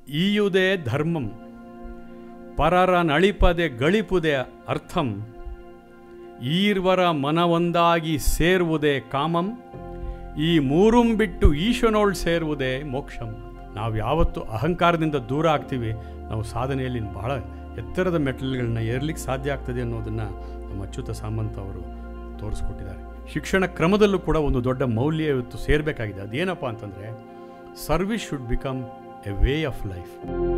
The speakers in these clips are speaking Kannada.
ಈಯುದೇ ಧರ್ಮಂ ಪರರ ನಳಿಪದೆ ಗಳಿಪುದೇ ಅರ್ಥಂ ಈರ್ವರ ಮನವೊಂದಾಗಿ ಸೇರುವುದೇ ಕಾಮಂ ಈ ಮೂರುಂ ಬಿಟ್ಟು ಈಶನೋಳ್ ಸೇರುವುದೇ ಮೋಕ್ಷಂ ನಾವು ಯಾವತ್ತು ಅಹಂಕಾರದಿಂದ ದೂರ ಆಗ್ತೀವಿ ನಾವು ಸಾಧನೆಯಲ್ಲಿ ಬಹಳ ಎತ್ತರದ ಮೆಟ್ಟಲುಗಳನ್ನ ಏರ್ಲಿಕ್ಕೆ ಸಾಧ್ಯ ಆಗ್ತದೆ ಅನ್ನೋದನ್ನು ನಮ್ಮ ಅಚ್ಯುತ ಸಾಮಂತ್ ಅವರು ತೋರಿಸ್ಕೊಟ್ಟಿದ್ದಾರೆ ಶಿಕ್ಷಣ ಕ್ರಮದಲ್ಲೂ ಕೂಡ ಒಂದು ದೊಡ್ಡ ಮೌಲ್ಯ ಇವತ್ತು ಸೇರಬೇಕಾಗಿದೆ ಅದೇನಪ್ಪ ಅಂತಂದರೆ service should become a way of life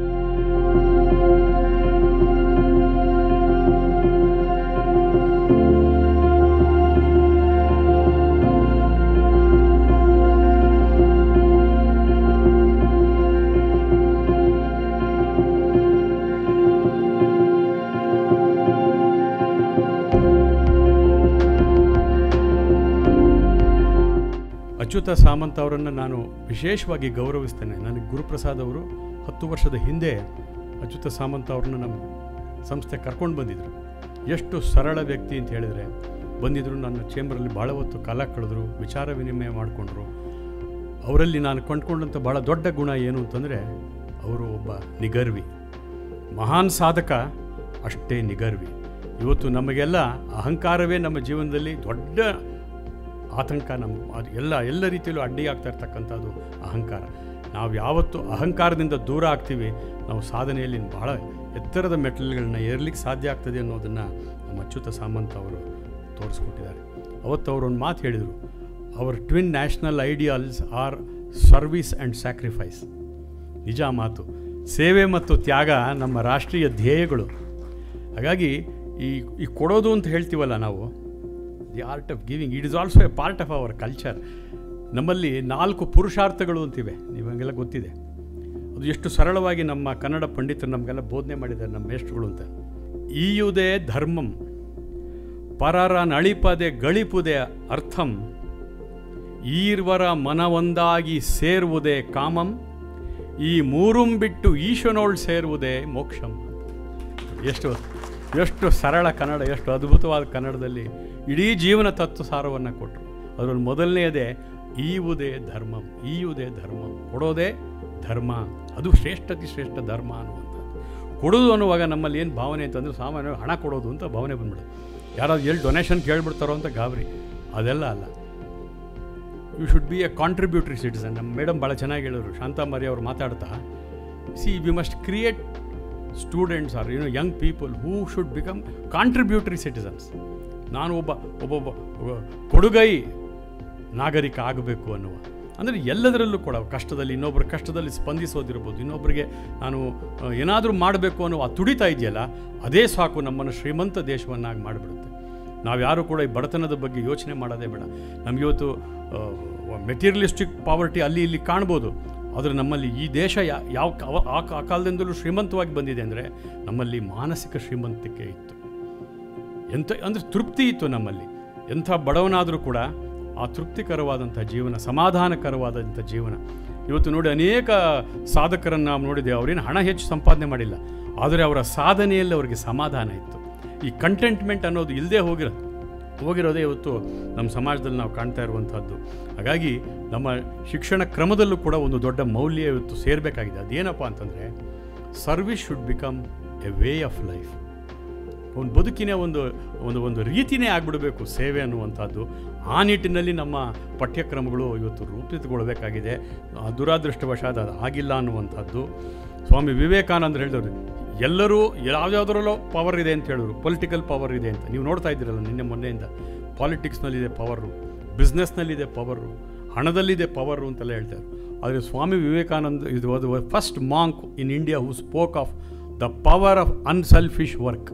Achyuta Samanta ಅವರನ್ನು ನಾನು ವಿಶೇಷವಾಗಿ ಗೌರವಿಸ್ತೇನೆ ನನಗೆ ಗುರುಪ್ರಸಾದ್ ಅವರು ಹತ್ತು ವರ್ಷದ ಹಿಂದೆ ಅಚ್ಯುತ ಸಾಮಂತ್ ಅವ್ರನ್ನ ನಮ್ಮ ಸಂಸ್ಥೆ ಕರ್ಕೊಂಡು ಬಂದಿದ್ದರು ಎಷ್ಟು ಸರಳ ವ್ಯಕ್ತಿ ಅಂತ ಹೇಳಿದರೆ ಬಂದಿದ್ದರು ನನ್ನ ಚೇಂಬರಲ್ಲಿ ಭಾಳ ಹೊತ್ತು ಕಾಲ ಕಳೆದ್ರು ವಿಚಾರ ವಿನಿಮಯ ಮಾಡಿಕೊಂಡ್ರು ಅವರಲ್ಲಿ ನಾನು ಕೊಂಡ್ಕೊಂಡಂಥ ಭಾಳ ದೊಡ್ಡ ಗುಣ ಏನು ಅಂತಂದರೆ ಅವರು ಒಬ್ಬ ನಿಗರ್ವಿ ಮಹಾನ್ ಸಾಧಕ ಅಷ್ಟೇ ನಿಗರ್ವಿ ಇವತ್ತು ನಮಗೆಲ್ಲ ಅಹಂಕಾರವೇ ನಮ್ಮ ಜೀವನದಲ್ಲಿ ದೊಡ್ಡ ಆತಂಕ ನಮ್ಮ ಅದು ಎಲ್ಲ ಎಲ್ಲ ರೀತಿಯಲ್ಲೂ ಅಡ್ಡಿಯಾಗ್ತಾ ಇರ್ತಕ್ಕಂಥದ್ದು ಅಹಂಕಾರ ನಾವು ಯಾವತ್ತು ಅಹಂಕಾರದಿಂದ ದೂರ ಆಗ್ತೀವಿ ನಾವು ಸಾಧನೆಯಲ್ಲಿ ಬಹಳ ಎತ್ತರದ ಮೆಟ್ಟಲುಗಳನ್ನ ಏರ್ಲಿಕ್ಕೆ ಸಾಧ್ಯ ಆಗ್ತದೆ ಅನ್ನೋದನ್ನು ನಮ್ಮ ಅಚ್ಯುತ ಸಾಮಂತ್ ಅವರು ತೋರಿಸ್ಕೊಟ್ಟಿದ್ದಾರೆ ಅವತ್ತು ಅವರು ಒಂದು ಮಾತು ಹೇಳಿದರು our twin national ideals are service and sacrifice ನಿಜ ಮಾತು ಸೇವೆ ಮತ್ತು ತ್ಯಾಗ ನಮ್ಮ ರಾಷ್ಟ್ರೀಯ ಧ್ಯೇಯಗಳು ಹಾಗಾಗಿ ಈ ಈ ಕೊಡೋದು ಅಂತ ಹೇಳ್ತೀವಲ್ಲ ನಾವು the art of giving it is also a part of our culture ನಮ್ಮಲ್ಲಿ ನಾಲ್ಕು ಪುರುಷಾರ್ಥಗಳು ಅಂತಿವೆ ನಿಮಗೆಲ್ಲ ಗೊತ್ತಿದೆ ಅದು ಎಷ್ಟು ಸರಳವಾಗಿ ನಮ್ಮ ಕನ್ನಡ ಪಂಡಿತರು ನಮಗೆಲ್ಲ ಬೋಧನೆ ಮಾಡಿದ್ದಾರೆ ನಮ್ಮ ಮೇಷ್ಟ್ರುಗಳು ಅಂತ ಈಯುದೇ ಧರ್ಮಂ ಪರರ ನಳಿಪದೆ ಗಳಿಪುದೇ ಅರ್ಥಂ ಈರ್ವರ ಮನವೊಂದಾಗಿ ಸೇರುವುದೇ ಕಾಮಂ ಈ ಮೂರುಂ ಬಿಟ್ಟು ಈಶನೋಳ್ ಸೇರುವುದೇ ಮೋಕ್ಷಂ ಎಷ್ಟು ಎಷ್ಟು ಸರಳ ಕನ್ನಡ ಎಷ್ಟು ಅದ್ಭುತವಾದ ಕನ್ನಡದಲ್ಲಿ ಇಡೀ ಜೀವನ ತತ್ವ ಸಾರವನ್ನು ಕೊಟ್ಟರು ಅದರಲ್ಲಿ ಮೊದಲನೆಯದೇ ಈವುದೇ ಧರ್ಮಂ ಈಯುವುದೇ ಧರ್ಮಂ ಕೊಡೋದೇ ಧರ್ಮ ಅದು ಶ್ರೇಷ್ಠತಿ ಶ್ರೇಷ್ಠ ಧರ್ಮ ಅನ್ನುವಂಥದ್ದು ಕೊಡೋದು ಅನ್ನುವಾಗ ನಮ್ಮಲ್ಲಿ ಏನು ಭಾವನೆ ಅಂತಂದರೆ ಸಾಮಾನ್ಯವಾಗಿ ಹಣ ಕೊಡೋದು ಅಂತ ಭಾವನೆ ಬಂದ್ಬಿಡುತ್ತೆ ಯಾರಾದ್ರು ಎಲ್ಲಿ ಡೊನೇಷನ್ ಕೇಳ್ಬಿಡ್ತಾರೋ ಅಂತ ಗಾಬರಿ ಅದೆಲ್ಲ ಅಲ್ಲ you should be a contributory citizen ನಮ್ಮ ಮೇಡಮ್ ಭಾಳ ಚೆನ್ನಾಗಿ ಹೇಳಿದ್ರು ಶಾಂತಾಮರಿ ಅವರು ಮಾತಾಡ್ತಾ see we must create students are you know young people who should become contributory citizens ನಾನು ಒಬ್ಬ ಒಬ್ಬೊಬ್ಬ ಒಬ್ಬ ಕೊಡುಗೈ ನಾಗರಿಕ ಆಗಬೇಕು ಅನ್ನುವ ಅಂದರೆ ಎಲ್ಲದರಲ್ಲೂ ಕೂಡ ಕಷ್ಟದಲ್ಲಿ ಇನ್ನೊಬ್ಬರ ಕಷ್ಟದಲ್ಲಿ ಸ್ಪಂದಿಸೋದಿರ್ಬೋದು ಇನ್ನೊಬ್ಬರಿಗೆ ನಾನು ಏನಾದರೂ ಮಾಡಬೇಕು ಅನ್ನೋ ಆ ತುಡಿತಾ ಇದೆಯಲ್ಲ ಅದೇ ಸಾಕು ನಮ್ಮನ್ನು ಶ್ರೀಮಂತ ದೇಶವನ್ನಾಗಿ ಮಾಡಿಬಿಡುತ್ತೆ ನಾವ್ಯಾರೂ ಕೂಡ ಈ ಬಡತನದ ಬಗ್ಗೆ ಯೋಚನೆ ಮಾಡೋದೇ ಬೇಡ ನಮಗಿವತ್ತು ಮೆಟೀರಿಯಲಿಸ್ಟಿಕ್ ಪಾವರ್ಟಿ ಅಲ್ಲಿ ಇಲ್ಲಿ ಕಾಣ್ಬೋದು ಆದರೆ ನಮ್ಮಲ್ಲಿ ಈ ದೇಶ ಯಾ- ಯಾವ ಕ- ಆ ಆ ಕಾಲದಿಂದಲೂ ಶ್ರೀಮಂತವಾಗಿ ಬಂದಿದೆ ಅಂದರೆ ನಮ್ಮಲ್ಲಿ ಮಾನಸಿಕ ಶ್ರೀಮಂತಿಕೆ ಇತ್ತು ಎಂಥ ಅಂದರೆ ತೃಪ್ತಿ ಇತ್ತು ನಮ್ಮಲ್ಲಿ ಎಂಥ ಬಡವನಾದರೂ ಕೂಡ ಆ ತೃಪ್ತಿಕರವಾದಂಥ ಜೀವನ ಸಮಾಧಾನಕರವಾದಂಥ ಜೀವನ ಇವತ್ತು ನೋಡಿ ಅನೇಕ ಸಾಧಕರನ್ನು ನಾವು ನೋಡಿದ್ದೇವೆ ಅವರೇನು ಹಣ ಹೆಚ್ಚು ಸಂಪಾದನೆ ಮಾಡಿಲ್ಲ ಆದರೆ ಅವರ ಸಾಧನೆಯಲ್ಲಿ ಅವರಿಗೆ ಸಮಾಧಾನ ಇತ್ತು ಈ ಕಂಟೆಂಟ್ಮೆಂಟ್ ಅನ್ನೋದು ಇಲ್ಲದೆ ಹೋಗಿರೋ ಹೋಗಿರೋದೇ ಇವತ್ತು ನಮ್ಮ ಸಮಾಜದಲ್ಲಿ ನಾವು ಕಾಣ್ತಾ ಇರುವಂಥದ್ದು ಹಾಗಾಗಿ ನಮ್ಮ ಶಿಕ್ಷಣ ಕ್ರಮದಲ್ಲೂ ಕೂಡ ಒಂದು ದೊಡ್ಡ ಮೌಲ್ಯ ಇವತ್ತು ಸೇರಬೇಕಾಗಿದೆ ಅದೇನಪ್ಪ ಅಂತಂದರೆ service should become a way of life ಒಂದು ಬದುಕಿನ ಒಂದು ಒಂದು ಒಂದು ರೀತಿನೇ ಆಗಿಬಿಡಬೇಕು ಸೇವೆ ಅನ್ನುವಂಥದ್ದು ಆ ನಿಟ್ಟಿನಲ್ಲಿ ನಮ್ಮ ಪಠ್ಯಕ್ರಮಗಳು ಇವತ್ತು ರೂಪಿತಗೊಳ್ಳಬೇಕಾಗಿದೆ ಆ ದುರಾದೃಷ್ಟವಶಾತ್ ಅದು ಆಗಿಲ್ಲ ಅನ್ನುವಂಥದ್ದು ಸ್ವಾಮಿ ವಿವೇಕಾನಂದರು ಹೇಳಿದವರು ಎಲ್ಲರೂ ಯಾವ್ಯಾವುದರಲ್ಲೋ ಪವರ್ ಇದೆ ಅಂತ ಹೇಳಿದ್ರು ಪೊಲಿಟಿಕಲ್ ಪವರ್ ಇದೆ ಅಂತ ನೀವು ನೋಡ್ತಾ ಇದ್ದೀರಲ್ಲ ನಿನ್ನೆ ಮೊನ್ನೆಯಿಂದ ಪಾಲಿಟಿಕ್ಸ್ನಲ್ಲಿದೆ ಪವರು ಬಿಸ್ನೆಸ್ನಲ್ಲಿದೆ ಪವರು ಹಣದಲ್ಲಿದೆ ಪವರು ಅಂತೆಲ್ಲ ಹೇಳ್ತಾರೆ ಆದರೆ ಸ್ವಾಮಿ ವಿವೇಕಾನಂದ ಇದು ಅದು first monk in India who spoke of the power of unselfish work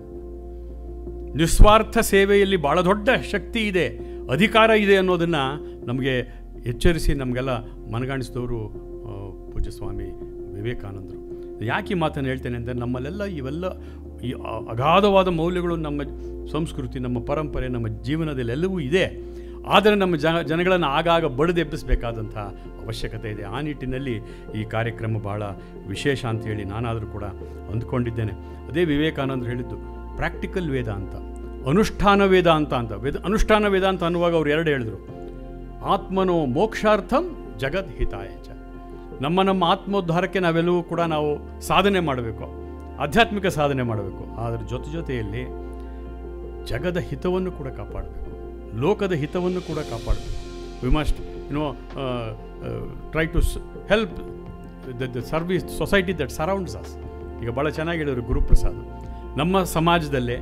ನಿಸ್ವಾರ್ಥ ಸೇವೆಯಲ್ಲಿ ಭಾಳ ದೊಡ್ಡ ಶಕ್ತಿ ಇದೆ ಅಧಿಕಾರ ಇದೆ ಅನ್ನೋದನ್ನು ನಮಗೆ ಎಚ್ಚರಿಸಿ ನಮಗೆಲ್ಲ ಮನಗಾಣಿಸಿದವರು ಆ, ಪೂಜ್ಯ ಸ್ವಾಮಿ ವಿವೇಕಾನಂದರು ಯಾಕೆ ಈ ಮಾತನ್ನು ಹೇಳ್ತೇನೆ ಅಂದರೆ ನಮ್ಮಲ್ಲೆಲ್ಲ ಇವೆಲ್ಲ ಈ ಅ- ಅಗಾಧವಾದ ಮೌಲ್ಯಗಳು ನಮ್ಮ ಸಂಸ್ಕೃತಿ ನಮ್ಮ ಪರಂಪರೆ ನಮ್ಮ ಜೀವನದಲ್ಲಿ ಎಲ್ಲವೂ ಇದೆ ಆದರೆ ನಮ್ಮ ಜನ ಜನಗಳನ್ನು ಆಗಾಗ ಬಡಿದೆಬ್ಬಿಸಬೇಕಾದಂಥ ಅವಶ್ಯಕತೆ ಇದೆ ಆ ನಿಟ್ಟಿನಲ್ಲಿ ಈ ಕಾರ್ಯಕ್ರಮ ಭಾಳ ವಿಶೇಷ ಅಂತ ಹೇಳಿ ನಾನಾದರೂ ಕೂಡ ಅಂದ್ಕೊಂಡಿದ್ದೇನೆ ಅದೇ ವಿವೇಕಾನಂದರು ಹೇಳಿದ್ದು ಪ್ರಾಕ್ಟಿಕಲ್ ವೇದಾಂತ ಅನುಷ್ಠಾನ ವೇದಾಂತ ಅಂತ ವೇದ ಅನುಷ್ಠಾನ ವೇದಾಂತ ಅನ್ನುವಾಗ ಅವ್ರು ಎರಡು ಹೇಳಿದ್ರು ಆತ್ಮನೋ ಮೋಕ್ಷಾರ್ಥಂ ಜಗದ್ ಹಿತಾಯ ಚ ನಮ್ಮ ನಮ್ಮ ಆತ್ಮೋದ್ಧಾರಕ್ಕೆ ನಾವೆಲ್ಲವೂ ಕೂಡ ನಾವು ಸಾಧನೆ ಮಾಡಬೇಕು ಆಧ್ಯಾತ್ಮಿಕ ಸಾಧನೆ ಮಾಡಬೇಕು ಅದರ ಜೊತೆ ಜೊತೆಯಲ್ಲಿ ಜಗದ ಹಿತವನ್ನು ಕೂಡ ಕಾಪಾಡಬೇಕು ಲೋಕದ ಹಿತವನ್ನು ಕೂಡ ಕಾಪಾಡಬೇಕು we must you know try to help the the service society that surrounds us ಈಗ ಭಾಳ ಚೆನ್ನಾಗಿ ಹೇಳಿದ್ರು ಗುರುಪ್ರಸಾದ್ ನಮ್ಮ ಸಮಾಜದಲ್ಲೇ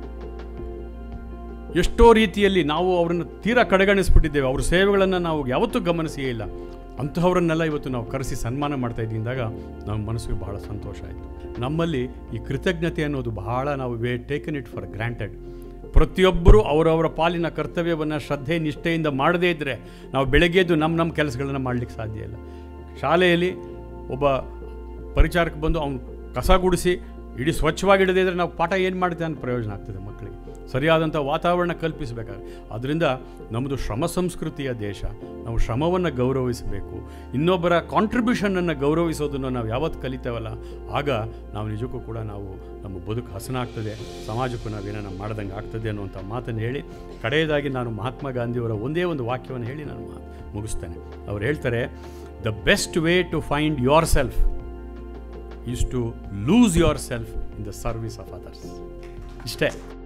ಎಷ್ಟೋ ರೀತಿಯಲ್ಲಿ ನಾವು ಅವರನ್ನು ತೀರಾ ಕಡೆಗಣಿಸ್ಬಿಟ್ಟಿದ್ದೇವೆ ಅವ್ರ ಸೇವೆಗಳನ್ನು ನಾವು ಯಾವತ್ತೂ ಗಮನಿಸಿಯೇ ಇಲ್ಲ ಅಂತಹವರನ್ನೆಲ್ಲ ಇವತ್ತು ನಾವು ಕರೆಸಿ ಸನ್ಮಾನ ಮಾಡ್ತಾ ಇದ್ದಿಂದಾಗ ನಮ್ಮ ಮನಸ್ಸಿಗೆ ಬಹಳ ಸಂತೋಷ ಆಯಿತು ನಮ್ಮಲ್ಲಿ ಈ ಕೃತಜ್ಞತೆ ಅನ್ನೋದು ಬಹಳ ನಾವು we taken it for granted ಪ್ರತಿಯೊಬ್ಬರೂ ಅವರವರ ಪಾಲಿನ ಕರ್ತವ್ಯವನ್ನು ಶ್ರದ್ಧೆ ನಿಷ್ಠೆಯಿಂದ ಮಾಡದೇ ಇದ್ದರೆ ನಾವು ಬೆಳಗ್ಗೆದ್ದು ನಮ್ಮ ನಮ್ಮ ಕೆಲಸಗಳನ್ನು ಮಾಡಲಿಕ್ಕೆ ಸಾಧ್ಯ ಇಲ್ಲ ಶಾಲೆಯಲ್ಲಿ ಒಬ್ಬ ಪರಿಚಾರಕ್ಕೆ ಬಂದು ಅವನು ಕಸ ಗುಡಿಸಿ ಇಡೀ ಸ್ವಚ್ಛವಾಗಿಡದೇ ಇದ್ದರೆ ನಾವು ಪಾಠ ಏನು ಮಾಡ್ತೇವೆ ಅಂತ ಪ್ರಯೋಜನ ಆಗ್ತದೆ ಮಕ್ಕಳಿಗೆ ಸರಿಯಾದಂಥ ವಾತಾವರಣ ಕಲ್ಪಿಸಬೇಕಾದ್ರೆ ಅದರಿಂದ ನಮ್ಮದು ಶ್ರಮ ಸಂಸ್ಕೃತಿಯ ದೇಶ ನಾವು ಶ್ರಮವನ್ನು ಗೌರವಿಸಬೇಕು ಇನ್ನೊಬ್ಬರ ಕಾಂಟ್ರಿಬ್ಯೂಷನನ್ನು ಗೌರವಿಸೋದನ್ನು ನಾವು ಯಾವತ್ತು ಕಲಿತೇವಲ್ಲ ಆಗ ನಾವು ನಿಜಕ್ಕೂ ಕೂಡ ನಾವು ನಮ್ಮ ಬದುಕು ಹಸನಾಗ್ತದೆ ಸಮಾಜಕ್ಕೂ ನಾವೇನೋ ಮಾಡ್ದಂಗೆ ಆಗ್ತದೆ ಅನ್ನುವಂಥ ಮಾತನ್ನು ಹೇಳಿ ಕಡೆಯದಾಗಿ ನಾನು ಮಹಾತ್ಮ ಗಾಂಧಿಯವರ ಒಂದೇ ಒಂದು ವಾಕ್ಯವನ್ನು ಹೇಳಿ ನಾನು ಮಾ- ಮುಗಿಸ್ತೇನೆ ಅವ್ರು ಹೇಳ್ತಾರೆ the best way to find yourself is to lose yourself in the service of others ಇಷ್ಟೇ